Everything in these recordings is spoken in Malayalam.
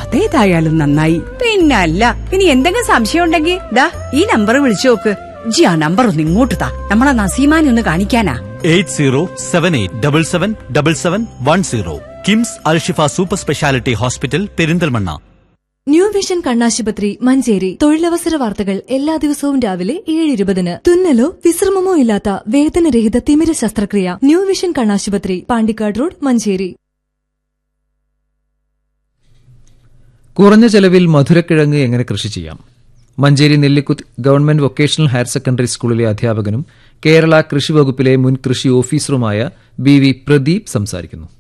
അതേതായാലും നന്നായി പിന്നല്ല ഇനി എന്തെങ്കിലും സംശയം ഉണ്ടെങ്കിൽ ദാ ഈ നമ്പർ വിളിച്ചു നോക്ക് ജി ആ നമ്പർ ഒന്ന് ഇങ്ങോട്ട് താ നമ്മളെ നസീമാനെ ഒന്ന് കാണിക്കാനാ eight zero seven eight double seven double seven one zero KIMS Al Shifa super speciality hospital Perinthalmanna new vision കണ്ണാശുപത്രി മഞ്ചേരി തൊഴിലവസര വാർത്തകൾ എല്ലാ ദിവസവും രാവിലെ ഏഴ് ഇരുപതിന് തുന്നലോ വിശ്രമമോ ഇല്ലാത്ത വേദനരഹിത തിമിര ശസ്ത്രക്രിയ ന്യൂ വിഷൻ കണ്ണാശുപത്രി പാണ്ടിക്കാട് റോഡ് മഞ്ചേരി കുറഞ്ഞ ചെലവിൽ മധുരക്കിഴങ്ങ് എങ്ങനെ കൃഷി ചെയ്യാം Manjeri Nellikuth government vocational higher secondary സ്കൂളിലെ അധ്യാപകനും കേരള കൃഷി വകുപ്പിലെ മുൻ കൃഷി ഓഫീസറുമായ ബി വി പ്രദീപ് സംസാരിക്കുന്നു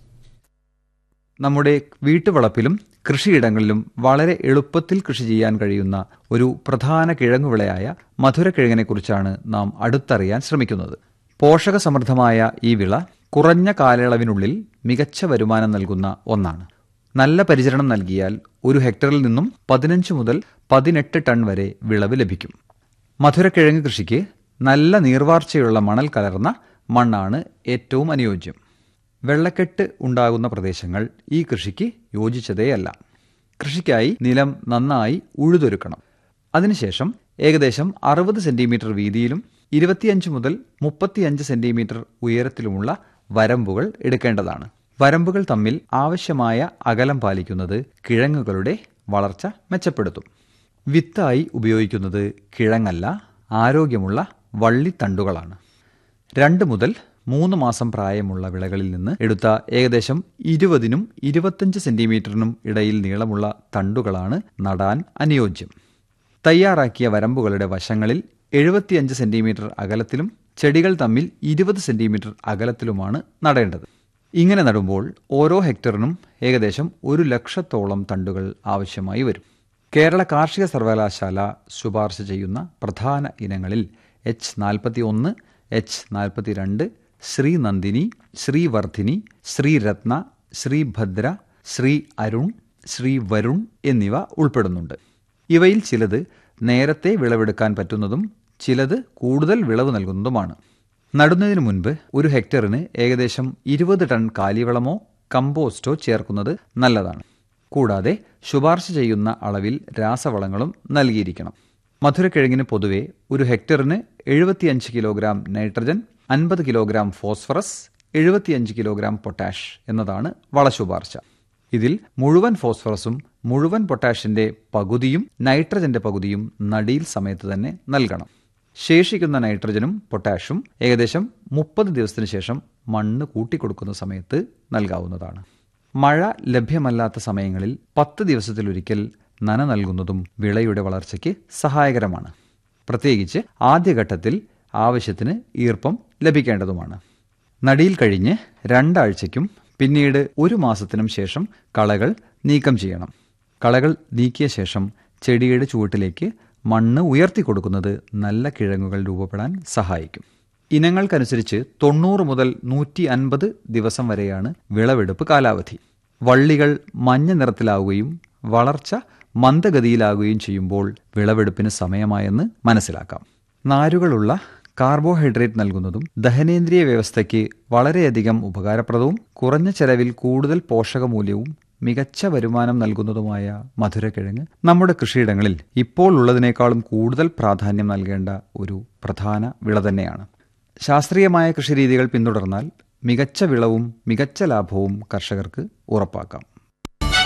നമ്മുടെ വീട്ടുവളപ്പിലും കൃഷിയിടങ്ങളിലും വളരെ എളുപ്പത്തിൽ കൃഷി ചെയ്യാൻ കഴിയുന്ന ഒരു പ്രധാന കിഴങ്ങുവിളയായ മധുരക്കിഴങ്ങിനെക്കുറിച്ചാണ് നാം അടുത്തറിയാൻ ശ്രമിക്കുന്നത് പോഷകസമൃദ്ധമായ ഈ വിള കുറഞ്ഞ കാലയളവിനുള്ളിൽ മികച്ച വരുമാനം നൽകുന്ന ഒന്നാണ് നല്ല പരിചരണം നൽകിയാൽ ഒരു ഹെക്ടറിൽ നിന്നും പതിനഞ്ച് മുതൽ പതിനെട്ട് ടൺ വരെ വിളവ് ലഭിക്കും മധുരക്കിഴങ്ങ് കൃഷിക്ക് നല്ല നീർവാർച്ചയുള്ള മണൽ കലർന്ന മണ്ണാണ് ഏറ്റവും അനുയോജ്യം വെള്ളക്കെട്ട് ഉണ്ടാകുന്ന പ്രദേശങ്ങൾ ഈ കൃഷിക്ക് യോജിച്ചതേയല്ല കൃഷിക്കായി നിലം നന്നായി ഉഴുതൊരുക്കണം അതിനുശേഷം ഏകദേശം അറുപത് സെന്റിമീറ്റർ വീതിയിലും ഇരുപത്തിയഞ്ച് മുതൽ മുപ്പത്തിയഞ്ച് സെന്റിമീറ്റർ ഉയരത്തിലുമുള്ള വരമ്പുകൾ എടുക്കേണ്ടതാണ് വരമ്പുകൾ തമ്മിൽ ആവശ്യമായ അകലം പാലിക്കുന്നത് കിഴങ്ങുകളുടെ വളർച്ച മെച്ചപ്പെടുത്തും വിത്തായി ഉപയോഗിക്കുന്നത് കിഴങ്ങല്ല ആരോഗ്യമുള്ള വള്ളിത്തണ്ടുകളാണ് രണ്ട് മുതൽ മൂന്ന് മാസം പ്രായമുള്ള വിളകളിൽ നിന്ന് എടുത്ത ഏകദേശം ഇരുപതിനും ഇരുപത്തഞ്ച് സെന്റിമീറ്ററിനും ഇടയിൽ നീളമുള്ള തണ്ടുകളാണ് നടാൻ അനുയോജ്യം തയ്യാറാക്കിയ വരമ്പുകളുടെ വശങ്ങളിൽ എഴുപത്തിയഞ്ച് സെന്റിമീറ്റർ അകലത്തിലും ചെടികൾ തമ്മിൽ ഇരുപത് സെന്റിമീറ്റർ അകലത്തിലുമാണ് നടേണ്ടത് ഇങ്ങനെ നടുമ്പോൾ ഓരോ ഹെക്ടറിനും ഏകദേശം ഒരു ലക്ഷത്തോളം തണ്ടുകൾ ആവശ്യമായി വരും കേരള കാർഷിക സർവകലാശാല ശുപാർശ ചെയ്യുന്ന പ്രധാന ഇനങ്ങളിൽ എച്ച് നാൽപ്പത്തി ഒന്ന് എച്ച് നാൽപ്പത്തിരണ്ട് ശ്രീനന്ദിനി ശ്രീവർദ്ധിനി ശ്രീരത്ന ശ്രീഭദ്ര ശ്രീ അരുൺ ശ്രീ വരുൺ എന്നിവ ഉൾപ്പെടുന്നുണ്ട് ഇവയിൽ ചിലത് നേരത്തെ വിളവെടുക്കാൻ പറ്റുന്നതും ചിലത് കൂടുതൽ വിളവ് നൽകുന്നതുമാണ് നടുന്നതിന് മുൻപ് ഒരു ഹെക്ടറിന് ഏകദേശം ഇരുപത് ടൺ കാലിവളമോ കമ്പോസ്റ്റോ ചേർക്കുന്നത് നല്ലതാണ് കൂടാതെ ശുപാർശ ചെയ്യുന്ന അളവിൽ രാസവളങ്ങളും നൽകിയിരിക്കണം മധുരക്കിഴങ്ങിന് പൊതുവെ ഒരു ഹെക്ടറിന് എഴുപത്തിയഞ്ച് കിലോഗ്രാം നൈട്രജൻ അൻപത് കിലോഗ്രാം ഫോസ്ഫറസ് എഴുപത്തിയഞ്ച് കിലോഗ്രാം പൊട്ടാഷ് എന്നതാണ് വളശുപാർശ ഇതിൽ മുഴുവൻ ഫോസ്ഫറസും മുഴുവൻ പൊട്ടാഷിന്റെ പകുതിയും നൈട്രജന്റെ പകുതിയും നടീൽ സമയത്ത് തന്നെ നൽകണം ശേഷിക്കുന്ന നൈട്രജനും പൊട്ടാഷും ഏകദേശം മുപ്പത് ദിവസത്തിന് ശേഷം മണ്ണ് കൂട്ടിക്കൊടുക്കുന്ന സമയത്ത് നൽകാവുന്നതാണ് മഴ ലഭ്യമല്ലാത്ത സമയങ്ങളിൽ പത്ത് ദിവസത്തിലൊരിക്കൽ നന നൽകുന്നതും വിളയുടെ വളർച്ചയ്ക്ക് സഹായകരമാണ് പ്രത്യേകിച്ച് ആദ്യഘട്ടത്തിൽ ആവശ്യത്തിന് ഈർപ്പം ലഭിക്കേണ്ടതുമാണ് നടിയിൽ കഴിഞ്ഞ് രണ്ടാഴ്ചയ്ക്കും പിന്നീട് ഒരു മാസത്തിനും ശേഷം കളകൾ നീക്കം ചെയ്യണം കളകൾ നീക്കിയ ശേഷം ചെടിയുടെ ചുവട്ടിലേക്ക് മണ്ണ് ഉയർത്തി കൊടുക്കുന്നത് നല്ല കിഴങ്ങുകൾ രൂപപ്പെടാൻ സഹായിക്കും ഇനങ്ങൾക്കനുസരിച്ച് തൊണ്ണൂറ് മുതൽ നൂറ്റി അൻപത് ദിവസം വരെയാണ് വിളവെടുപ്പ് കാലാവധി വള്ളികൾ മഞ്ഞ നിറത്തിലാവുകയും വളർച്ച മന്ദഗതിയിലാകുകയും ചെയ്യുമ്പോൾ വിളവെടുപ്പിന് സമയമായെന്ന് മനസ്സിലാക്കാം നാരുകളുള്ള കാർബോഹൈഡ്രേറ്റ് നൽകുന്നതും ദഹനേന്ദ്രിയ വ്യവസ്ഥയ്ക്ക് വളരെയധികം ഉപകാരപ്രദവും കുറഞ്ഞ ചെലവിൽ കൂടുതൽ പോഷകമൂല്യവും മികച്ച വരുമാനം നൽകുന്നതുമായ മധുരക്കിഴങ്ങ് നമ്മുടെ കൃഷിയിടങ്ങളിൽ ഇപ്പോൾ ഉള്ളതിനേക്കാളും കൂടുതൽ പ്രാധാന്യം നൽകേണ്ട ഒരു പ്രധാന വിള തന്നെയാണ് ശാസ്ത്രീയമായ കൃഷിരീതികൾ പിന്തുടർന്നാൽ മികച്ച വിളവും മികച്ച ലാഭവും കർഷകർക്ക് ഉറപ്പാക്കാം